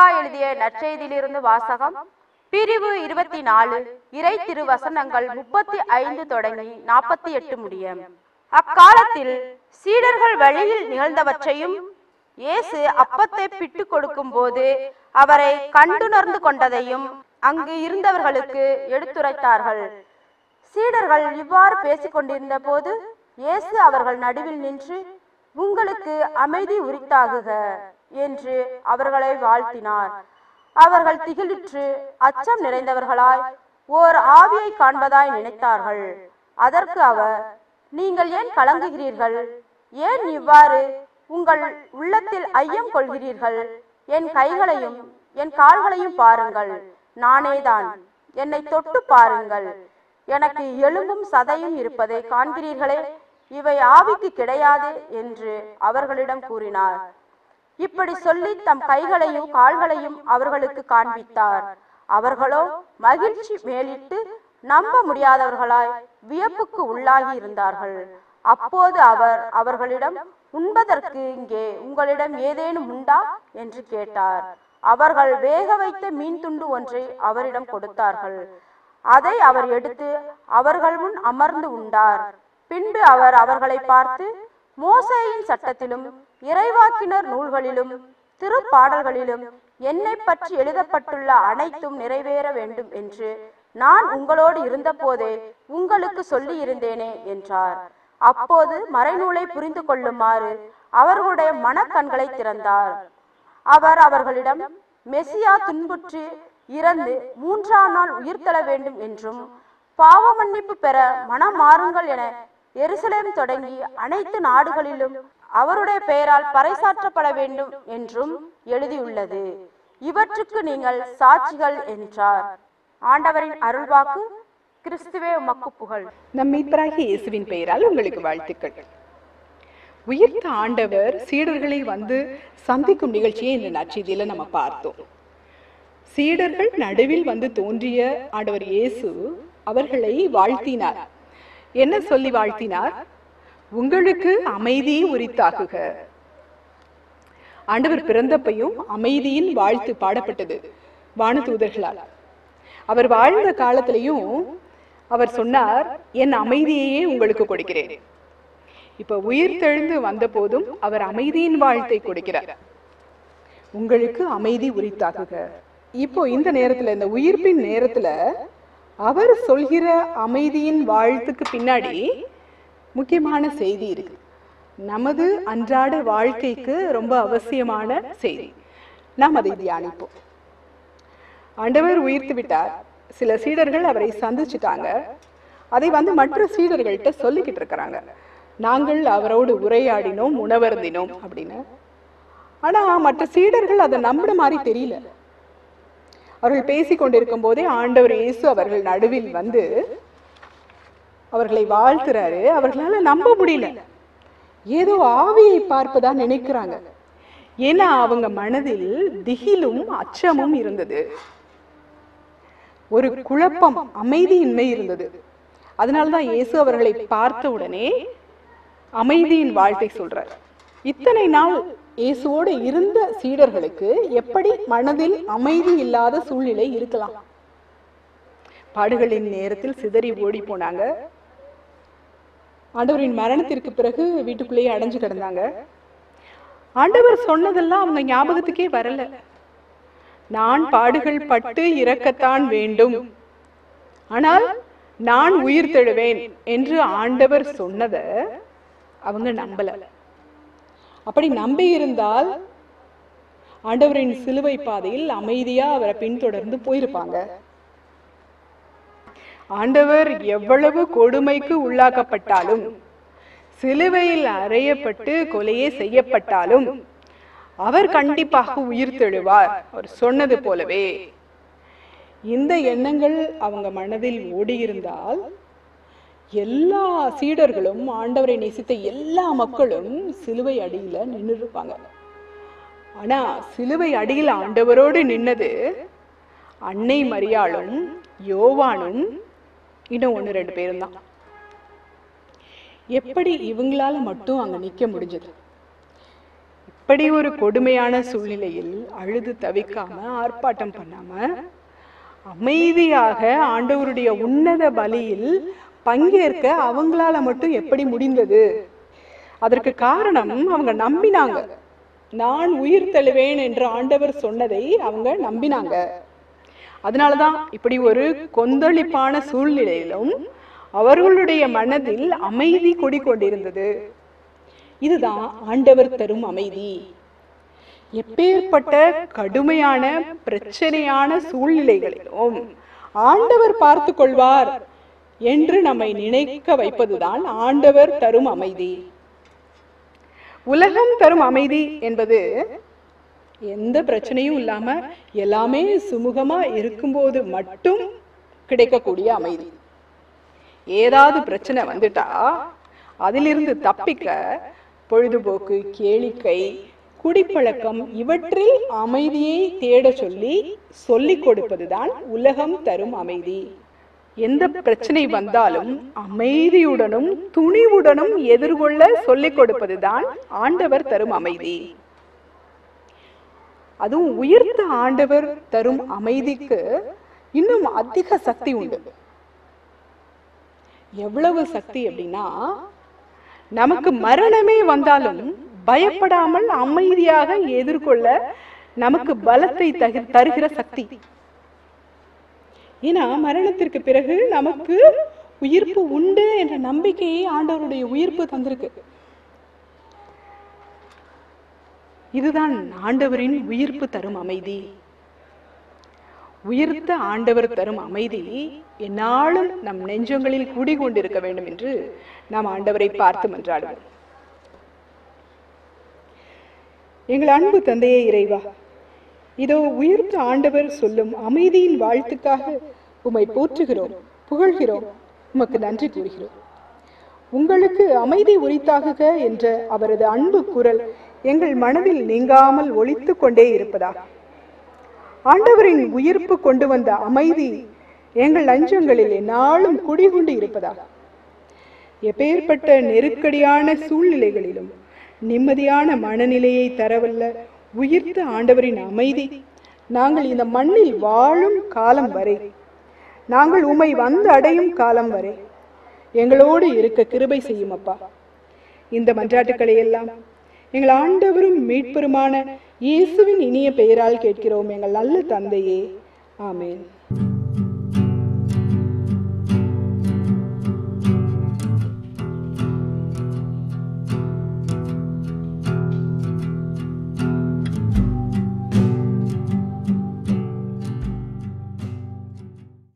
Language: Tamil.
லூக்கா எழுதிய நற்செய்தியிலிருந்து வாசகம் பிரிவு இருபத்தி நாலு இறை திருவசனங்கள் முப்பத்தி ஐந்து தொடங்கி நாற்பத்தி எட்டு முடிய அக்காலத்தில் சீடர்கள் வழியில் நிகழ்ந்தவற்றையும் இயேசு அப்பத்தை பிட்டு கொடுக்கும் போது அவரை கண்டுணர்ந்து கொண்டதையும் அங்கு இருந்தவர்களுக்கு எடுத்துரைத்தார்கள் சீடர்கள் இவ்வாறு பேசிக் கொண்டிருந்த போது இயேசு அவர்கள் நடுவில் நின்று உங்களுக்கு அமைதி உரித்தாகுக என்று அவர்களை வாழ்த்தினார் அவர்கள் திகிலுற்று அச்சம் நிறைந்தவர்களாய் ஓர் ஆவியை காண்பதாய் நினைத்தார்கள் அதற்கு அவர் நீங்கள் ஏன் கலங்குகிறீர்கள் ஏன் இவ்வாறு உங்கள் உள்ளத்தில் ஐயம் கொள்கிறீர்கள் என் கைகளையும் என் கால்களையும் பாருங்கள் நானேதான் என்னை தொட்டு பாருங்கள் எனக்கு எலும்பும் சதையும் இருப்பதை காண்கிறீர்களே இவை ஆவிக்கு கிடையாது என்று அவர்களிடம் கூறினார் இப்படி சொல்லி தம் கைகளையும் கால்களையும் அவர்களுக்கு காண்பித்தார் அவர்களோ மகிழ்ச்சி மேலிட்டு நம்ப முடியாதவர்களாய் வியப்புக்கு உள்ளாகி இருந்தார்கள் அப்போது அவர் அவர்களிடம் உண்பதற்கு இங்கே உங்களிடம் ஏதேனும் உண்டா என்று கேட்டார் அவர்கள் வேக வைத்த மீன் துண்டு ஒன்றை அவரிடம் கொடுத்தார்கள் அதை அவர் எடுத்து அவர்கள் முன் அமர்ந்து உண்டார் பின்பு அவர் அவர்களை பார்த்து மோசேயின் சட்டத்திலும் இறைவாக்கினர் நூல்களிலும் திருப்பாடல்களிலும் என்னை பற்றி எழுதப்பட்டுள்ள அனைத்தும் நிறைவேற வேண்டும் என்று நான் உங்களோடு இருந்தபோதே உங்களுக்கு சொல்லி இருந்தேனே என்றார் அப்போது மறைநூலை புரிந்து கொள்ளுமாறு அவர்களுடைய மனக்கண்களை திறந்தார் அவர் அவர்களிடம் மெசியா துன்புற்று இறந்து மூன்றாம் நாள் உயிர்த்தெழ வேண்டும் என்றும் பாவ மன்னிப்பு பெற மனம் மாறுங்கள் என எருசலேம் தொடங்கி அனைத்து நாடுகளிலும் அவருடைய பெயரால் பறைசாற்றப்பட வேண்டும் என்றும் எழுதியுள்ளது இவற்றுக்கு நீங்கள் சாட்சிகள் என்றார் ஆண்டவரின் அருள்வாக்கு கிறிஸ்துவே உமக்கு புகழ் நம் மீட்பராகிய இயேசுவின் பெயரால் உங்களுக்கு வாழ்த்துக்கள் உயிர்த்த ஆண்டவர் சீடர்களை வந்து சந்திக்கும் நிகழ்ச்சியை இந்த நற்செய்தியில நம்ம பார்த்தோம் சீடர்கள் நடுவில் வந்து தோன்றிய ஆண்டவர் இயேசு அவர்களை வாழ்த்தினார் என்ன சொல்லி வாழ்த்தினார் உங்களுக்கு அமைதி உரித்தாகுக ஆண்டவர் பிறந்தப்பையும் அமைதியின் வாழ்த்து பாடப்பட்டது வானதூதர்களால் அவர் வாழ்ந்த காலத்திலையும் அவர் சொன்னார் என் அமைதியையே உங்களுக்கு கொடுக்கிறேன் இப்ப உயிர் தெழுந்து வந்த போதும் அவர் அமைதியின் வாழ்த்தை கொடுக்கிறார் உங்களுக்கு அமைதி உரித்தாகுக இப்போ இந்த நேரத்துல இந்த உயிர்ப்பின் நேரத்துல அவர் சொல்கிற அமைதியின் வாழ்த்துக்கு பின்னாடி முக்கியமான செய்தி இருக்கு நமது அன்றாட வாழ்க்கைக்கு ரொம்ப அவசியமான செய்தி நாம் அதை தியானிப்போம் ஆண்டவர் உயிர்த்து விட்டார் சில சீடர்கள் அவரை சந்திச்சுட்டாங்க அதை வந்து மற்ற சீடர்கள்ட்ட சொல்லிக்கிட்டு இருக்கிறாங்க நாங்கள் அவரோடு உரையாடினோம் உணவருந்தினோம் அப்படின்னு ஆனா மற்ற சீடர்கள் அதை நம்பின மாதிரி தெரியல அவர்கள் பேசிக் கொண்டிருக்கும் போதே ஆண்டவர் இயேசு அவர்கள் நடுவில் வந்து அவர்களை வாழ்த்துறாரு அவர்களால நம்ப முடியல ஏதோ ஆவியை பார்ப்பதா நினைக்கிறாங்க ஏன்னா அவங்க மனதில் திகிலும் அச்சமும் இருந்தது ஒரு குழப்பம் அமைதியின்மை இருந்தது அதனால்தான் இயேசு அவர்களை பார்த்த உடனே அமைதியின் வாழ்த்தை சொல்றார் இத்தனை நாள் இயேசுவோடு இருந்த சீடர்களுக்கு எப்படி மனதில் அமைதி இல்லாத சூழ்நிலை இருக்கலாம் பாடுகளின் நேரத்தில் சிதறி ஓடி போனாங்க ஆண்டவரின் மரணத்திற்கு பிறகு வீட்டுக்குள்ளேயே அடைஞ்சு கிடந்தாங்க ஆண்டவர் சொன்னதெல்லாம் அவங்க ஞாபகத்துக்கே வரல நான் பாடுகள் பட்டு இறக்கத்தான் வேண்டும் ஆனால் நான் உயிர் தெழுவேன் என்று ஆண்டவர் சொன்னத அவங்க நம்பல அப்படி நம்பி இருந்தால் ஆண்டவரின் சிலுவை பாதையில் அமைதியா அவரை பின்தொடர்ந்து போயிருப்பாங்க ஆண்டவர் எவ்வளவு கொடுமைக்கு உள்ளாக்கப்பட்டாலும் சிலுவையில் அறையப்பட்டு கொலையே செய்யப்பட்டாலும் அவர் கண்டிப்பாக உயிர் தெழுவார் அவர் சொன்னது போலவே இந்த எண்ணங்கள் அவங்க மனதில் ஓடியிருந்தால் எல்லா சீடர்களும் ஆண்டவரை நேசித்த எல்லா மக்களும் சிலுவை அடியில நின்று இருப்பாங்க ஆனா சிலுவை அடியில் ஆண்டவரோடு நின்னது அன்னை மரியாளும் யோவானும் இன்னும் ஒன்று ரெண்டு பேரும் தான் எப்படி இவங்களால மட்டும் அங்க நிக்க முடிஞ்சது அப்படி ஒரு கொடுமையான சூழ்நிலையில் அழுது தவிக்காம ஆர்ப்பாட்டம் பண்ணாம அமைதியாக ஆண்டவருடைய உன்னத பலியில் பங்கேற்க அவங்களால மட்டும் எப்படி முடிந்தது அதற்கு காரணம் அவங்க நம்பினாங்க நான் உயிர் தழுவேன் என்று ஆண்டவர் சொன்னதை அவங்க நம்பினாங்க அதனாலதான் இப்படி ஒரு கொந்தளிப்பான சூழ்நிலையிலும் அவர்களுடைய மனதில் அமைதி குடிக்கொண்டிருந்தது இதுதான் ஆண்டவர் தரும் அமைதி எப்பேற்பட்ட கடுமையான பிரச்சனையான சூழ்நிலைகளிலும் ஆண்டவர் பார்த்து கொள்வார் என்று நம்மை நினைக்க வைப்பதுதான் ஆண்டவர் தரும் அமைதி உலகம் தரும் அமைதி என்பது எந்த பிரச்சனையும் இல்லாம எல்லாமே சுமூகமா இருக்கும்போது மட்டும் கிடைக்கக்கூடிய அமைதி ஏதாவது பிரச்சனை வந்துட்டா அதிலிருந்து தப்பிக்க பொழுதுபோக்கு கேளிக்கை குடிப்பழக்கம் இவற்றில் அமைதியை தேட சொல்லி சொல்லிக் கொடுப்பதுதான் உலகம் தரும் அமைதி எந்த பிரச்சனை வந்தாலும் அமைதியுடனும் துணிவுடனும் எதிர்கொள்ள சொல்லிக் கொடுப்பதுதான் ஆண்டவர் தரும் அமைதி அதுவும் உயர்த்த ஆண்டவர் தரும் அமைதிக்கு இன்னும் அதிக சக்தி உண்டு எவ்வளவு சக்தி அப்படின்னா நமக்கு மரணமே வந்தாலும் பயப்படாமல் அமைதியாக எதிர்கொள்ள நமக்கு பலத்தை தகு- தருகிற சக்தி ஏன்னா மரணத்திற்கு பிறகு நமக்கு உயிர்ப்பு உண்டு என்ற நம்பிக்கையை ஆண்டவருடைய உயிர்ப்பு தந்திருக்கு இதுதான் ஆண்டவரின் உயிர்ப்பு தரும் அமைதி உயிர்த்த ஆண்டவர் தரும் அமைதி எந்நாளும் நம் நெஞ்சங்களில் குடிகொண்டிருக்க வேண்டும் என்று நாம் ஆண்டவரை பார்த்து மன்றாடுவோம் எங்கள் அன்பு தந்தையே இறைவா இதோ உயிர்த்த ஆண்டவர் சொல்லும் அமைதியின் வாழ்த்துக்காக உம்மை போற்றுகிறோம் புகழ்கிறோம் உமக்கு நன்றி கூறுகிறோம் உங்களுக்கு அமைதி உரித்தாகுக என்ற அவரது அன்பு குரல் எங்கள் மனதில் நீங்காமல் ஒலித்துக் கொண்டே இருப்பதா ஆண்டவரின் உயிர்ப்பு கொண்டு வந்த அமைதி எங்கள் அஞ்சங்களில் எந்நாளும் குடிகொண்டு இருப்பதா எப்பேற்பட்ட நெருக்கடியான சூழ்நிலைகளிலும் நிம்மதியான மனநிலையை தரவல்ல உயிர்த்த ஆண்டவரின் அமைதி நாங்கள் இந்த மண்ணில் வாழும் காலம் வரை நாங்கள் உம்மை வந்து அடையும் காலம் வரை எங்களோடு இருக்க கிருபை செய்யும் அப்பா இந்த மன்றாட்டுக்களை எல்லாம் எங்கள் ஆண்டவரும் மீட்பெருமான இயேசுவின் இனிய பெயரால் கேட்கிறோம் எங்கள் நல்ல தந்தையே ஆமென்